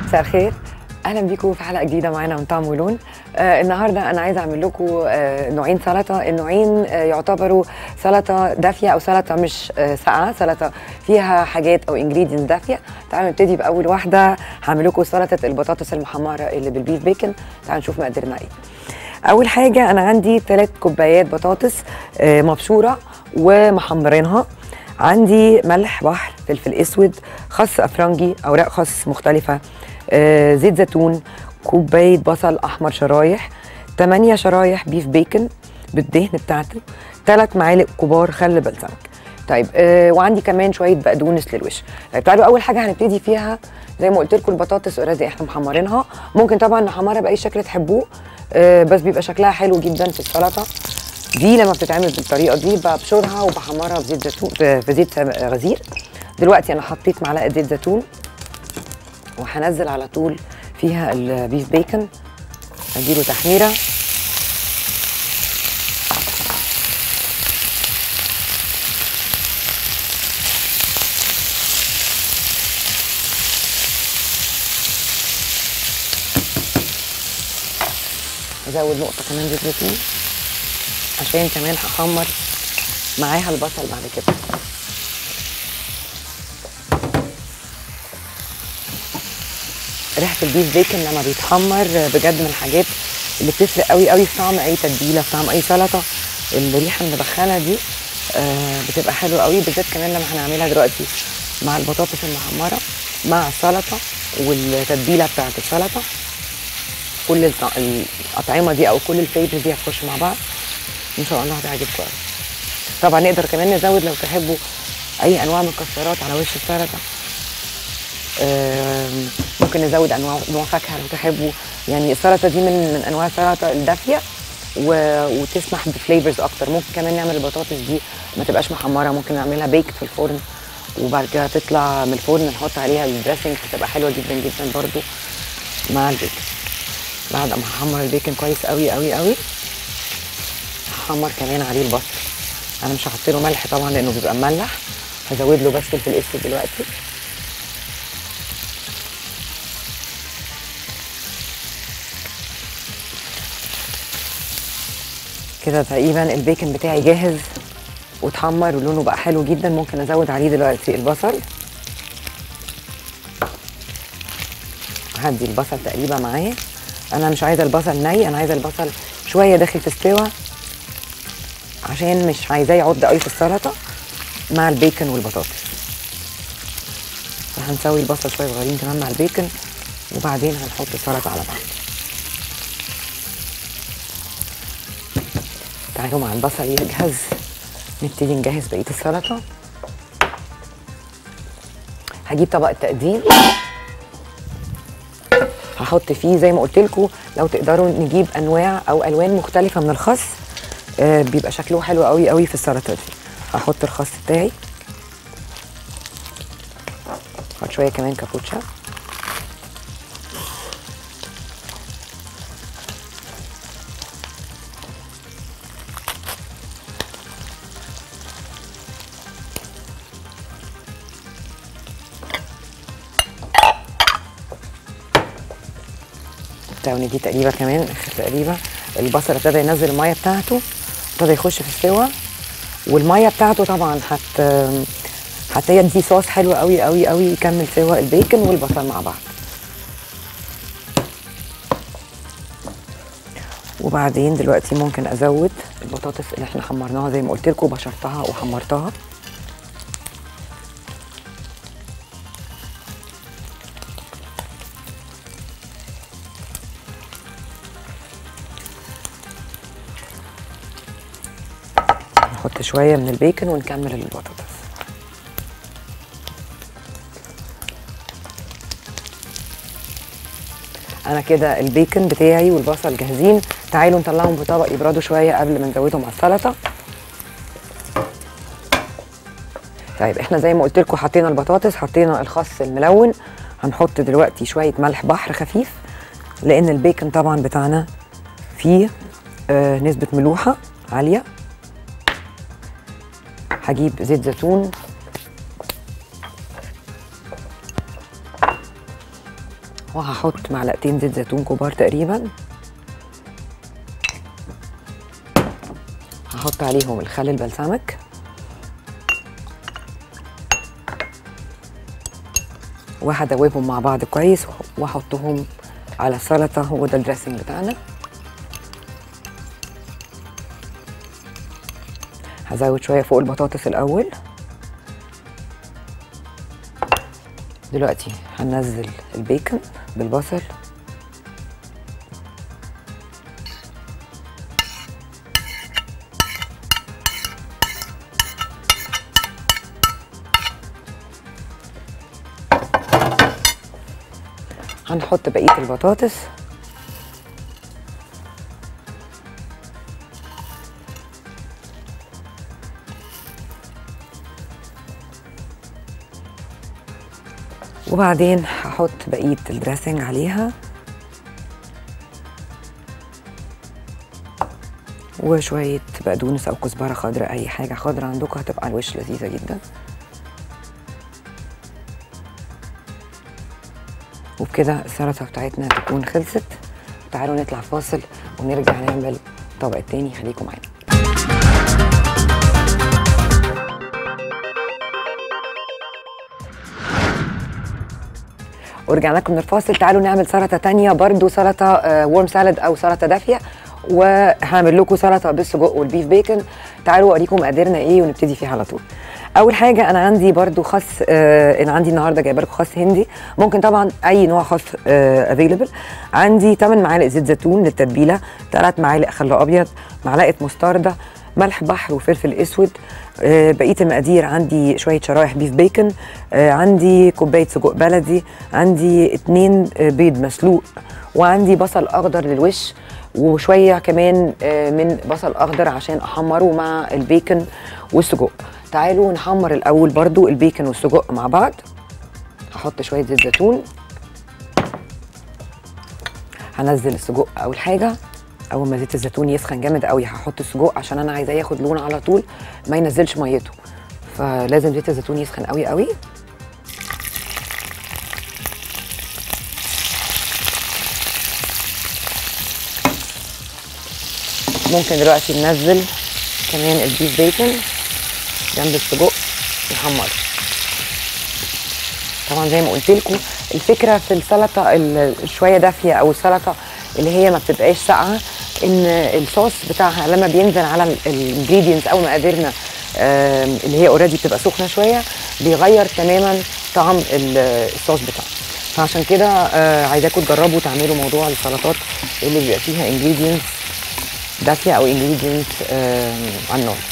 مساء الخير اهلا بيكم في حلقه جديده معانا من طعم ولون آه النهارده انا عايزه اعمل لكم آه نوعين سلطه النوعين آه يعتبروا سلطه دافيه او سلطه مش آه ساقعه سلطه فيها حاجات او انجريدينتس دافيه تعالوا نبتدي باول واحده هعمل لكم سلطه البطاطس المحمره اللي بالبيف بيكن تعالوا نشوف مقاديرنا ايه اول حاجه انا عندي ثلاث كوبايات بطاطس آه مبشوره ومحمرينها عندي ملح بحر فلفل اسود خس افرنجي اوراق خس مختلفه آه زيت زيتون كوبايه بصل احمر شرايح 8 شرايح بيف بيكن بالدهن بتاعته 3 معالق كبار خل بلسمك طيب آه وعندي كمان شويه بقدونس للوش طيب تعالوا اول حاجه هنبتدي فيها زي ما قلت لكم البطاطس اوريدي احنا محمرينها ممكن طبعا نحمرها باي شكل تحبوه آه بس بيبقى شكلها حلو جدا في السلطه دي لما بتتعمل بالطريقه دي ببشرها وبحمرها في زيت زيتون في زيت غزير دلوقتي انا حطيت معلقه زيت زيتون وهنزل على طول فيها البيف بيكن اديله تحميره ازود نقطه كمان زيت زيتون عشان كمان هحمر معاها البصل بعد كده ريحه البيف بيكن لما بيتحمر بجد من الحاجات اللي بتفرق قوي قوي في طعم اي تتبيله في طعم اي سلطه الريحه المدخنه دي آه بتبقى حلوه قوي بالذات كمان لما هنعملها دلوقتي مع البطاطس المحمره مع السلطه والتتبيله بتاعت السلطه كل الاطعمه دي او كل الفليفرز دي هتخش مع بعض ان شاء الله هتعجبكم قوي طبعا نقدر كمان نزود لو تحبوا اي انواع مكسرات على وش السلطه ممكن نزود انواع نوع فاكهه لو تحبوا يعني السلطه دي من من انواع السلطه الدافيه و... وتسمح بفليفرز اكتر ممكن كمان نعمل البطاطس دي ما تبقاش محمره ممكن نعملها بيكت في الفرن وبعد كده تطلع من الفرن نحط عليها الدريسنج هتبقى حلوه جدا جدا برده مع البيكن بعد ما احمر البيكن كويس قوي قوي قوي هحمر كمان عليه البصل انا مش هحط له ملح طبعا لانه بيبقى مملح هزود له بس فلفل اسود دلوقتي كده تقريبا البيكن بتاعي جاهز واتحمر ولونه بقى حلو جدا ممكن ازود عليه دلوقتي البصل هدي البصل تقريبا معاه انا مش عايزه البصل ني انا عايزه البصل شويه داخل في السوا عشان مش عايزاه يعض قوي في السلطه مع البيكن والبطاطس فهنسوي البصل شويه صغيرين كمان مع البيكن وبعدين هنحط السلطه على بعض تعالوا مع البصل يجهز نبتدي نجهز بقيه السلطه هجيب طبق التقديم هحط فيه زي ما قلت لكم لو تقدروا نجيب انواع او الوان مختلفه من الخس آه بيبقى شكله حلو قوي قوي في السلطه دي هحط الخس بتاعي هحط شويه كمان كابوتشا تعالوا دي تقريبا كمان اخر تقريبا البصل ابتدى ينزل الميه بتاعته ابتدى يخش في السوا والميه بتاعته طبعا هت هتدي صوص حلو قوي قوي قوي يكمل سوا البيكن والبصل مع بعض وبعدين دلوقتي ممكن ازود البطاطس اللي احنا حمرناها زي ما قلت لكم بشرتها وحمرتها نحط شويه من البيكن ونكمل البطاطس انا كده البيكن بتاعي والبصل جاهزين تعالوا نطلعهم في طبق يبردوا شويه قبل ما نزودهم على السلطه طيب احنا زي ما قلت لكم حطينا البطاطس حطينا الخس الملون هنحط دلوقتي شويه ملح بحر خفيف لان البيكن طبعا بتاعنا فيه آه نسبه ملوحه عاليه هجيب زيت زيتون وهحط معلقتين زيت زيتون كبار تقريبا هحط عليهم الخل البلسمك وهدوبهم مع بعض كويس واحطهم على السلطه هو ده الدريسنج بتاعنا هزود شويه فوق البطاطس الاول دلوقتي هننزل البيكن بالبصل هنحط بقيه البطاطس وبعدين هحط بقيه الدريسنج عليها وشويه بقدونس او كزبره خضراء اي حاجه خضراء عندكم هتبقى على الوش لذيذه جدا وبكده السلطه بتاعتنا تكون خلصت تعالوا نطلع فاصل ونرجع نعمل الطبق التاني خليكم معانا ورجعنا لكم من الفاصل تعالوا نعمل سلطه تانية برضو سلطه ورم سالاد او سلطه دافيه وهعمل لكم سلطه بالسجق والبيف بيكن تعالوا اوريكم مقاديرنا ايه ونبتدي فيها على طول اول حاجه انا عندي برضو خس آه انا عندي النهارده جايبه لكم خس هندي ممكن طبعا اي نوع خس افيلبل آه عندي 8 معالق زيت زيتون للتتبيله 3 معالق خل ابيض معلقه مستردة ملح بحر وفلفل اسود آه بقيه المقادير عندي شويه شرايح بيف بيكن آه عندي كوبايه سجق بلدي عندي اتنين آه بيض مسلوق وعندي بصل اخضر للوش وشويه كمان آه من بصل اخضر عشان احمره مع البيكن والسجق تعالوا نحمر الاول برضو البيكن والسجق مع بعض هحط شويه زيت زيتون هنزل السجق اول حاجه اول ما زيت الزيتون يسخن جامد قوي هحط السجق عشان انا عايزاه ياخد لون على طول ما ينزلش ميته فلازم زيت الزيتون يسخن قوي قوي ممكن دلوقتي ننزل كمان البيف بيكن جنب السجق نحمره طبعا زي ما قلت لكم الفكره في السلطه الشويه دافيه او السلطه اللي هي ما بتبقاش ساقعه ان الصوص بتاعها لما بينزل على الانجريدينتس او مقاديرنا اللي هي اوريدي بتبقى سخنه شويه بيغير تماما طعم الصوص بتاعها فعشان كده عايزاكم تجربوا تعملوا موضوع السلطات اللي بيبقى فيها انجريدينتس دافيه او انجريدينتس على النار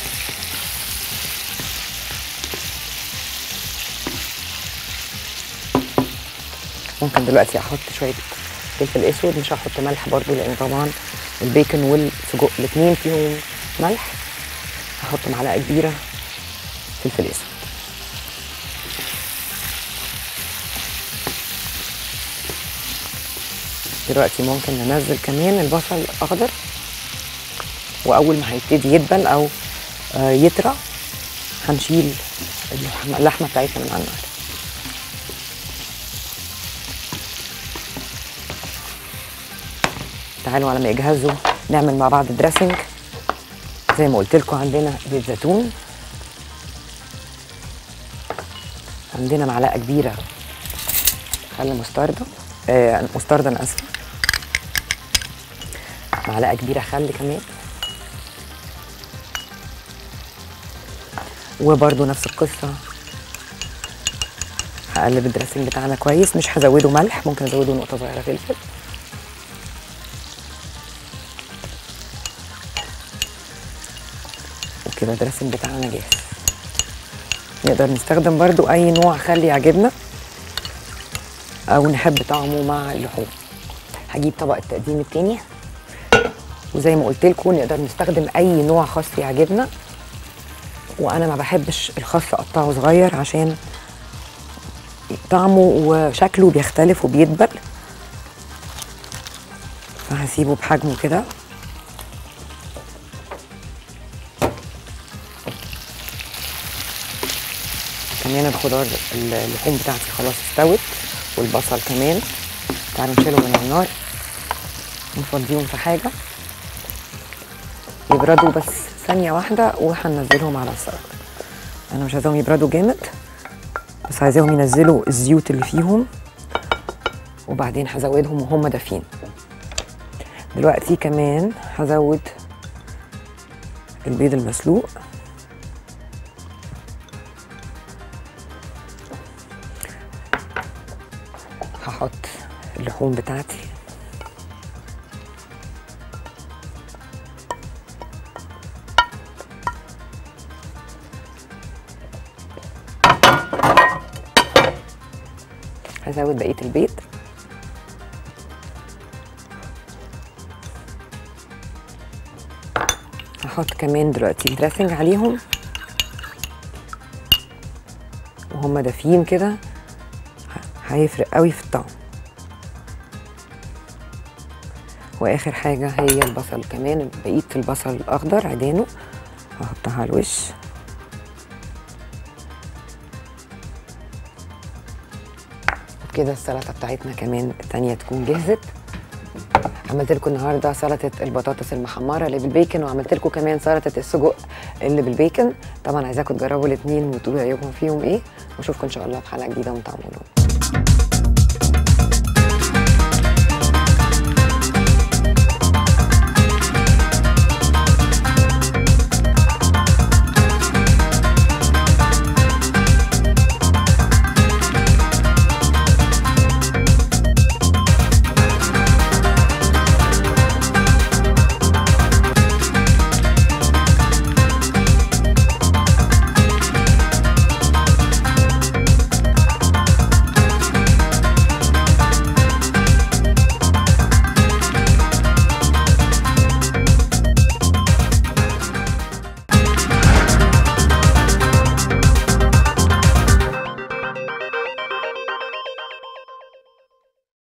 ممكن دلوقتي احط شويه فلفل اسود مش هحط ملح برضو لان طبعا البيكن والسجق الاثنين فيهم ملح هحط معلقه كبيره فلفل اسود دلوقتي ممكن ننزل كمان البصل الاخضر واول ما هيبتدي يدبل او يطرى هنشيل اللحمه بتاعتنا من على النار تعالوا على ما يجهزوا نعمل مع بعض دريسنج زي ما قلت لكم عندنا زيت زيتون عندنا معلقه كبيره خل مستردة آه مستردة انا اسفه معلقه كبيره خل كمان وبرده نفس القصه هقلب الدريسنج بتاعنا كويس مش هزوده ملح ممكن ازوده نقطه صغيره فلفل وكده الدريسنج بتاعنا جاهز نقدر نستخدم برضو اي نوع خل يعجبنا او نحب طعمه مع اللحوم هجيب طبق التقديم التاني وزي ما قلت لكم نقدر نستخدم اي نوع خس يعجبنا وانا ما بحبش الخس اقطعه صغير عشان طعمه وشكله بيختلف وبيدبل فهسيبه بحجمه كده كمان الخضار اللحوم بتاعتي خلاص استوت والبصل كمان تعالوا نشيلهم من النار نفضيهم في حاجه يبردوا بس ثانيه واحده وهننزلهم على السلطه انا مش عايزاهم يبردوا جامد بس عايزاهم ينزلوا الزيوت اللي فيهم وبعدين هزودهم وهم دافين دلوقتي كمان هزود البيض المسلوق هحط اللحوم بتاعتي هزود بقيه البيض هحط كمان دلوقتي الدريسنج عليهم وهم دافيين كده ه- هيفرق قوي في الطعم واخر حاجه هي البصل كمان بقيه البصل الاخضر عيدانه هحطها على الوش وبكده السلطه بتاعتنا كمان التانية تكون جهزت عملت لكم النهارده سلطه البطاطس المحمره اللي بالبيكن وعملت لكم كمان سلطه السجق اللي بالبيكن طبعا عايزاكم تجربوا الاثنين وتقولوا رايكم فيهم ايه واشوفكم ان شاء الله في حلقه جديده من طعم ولون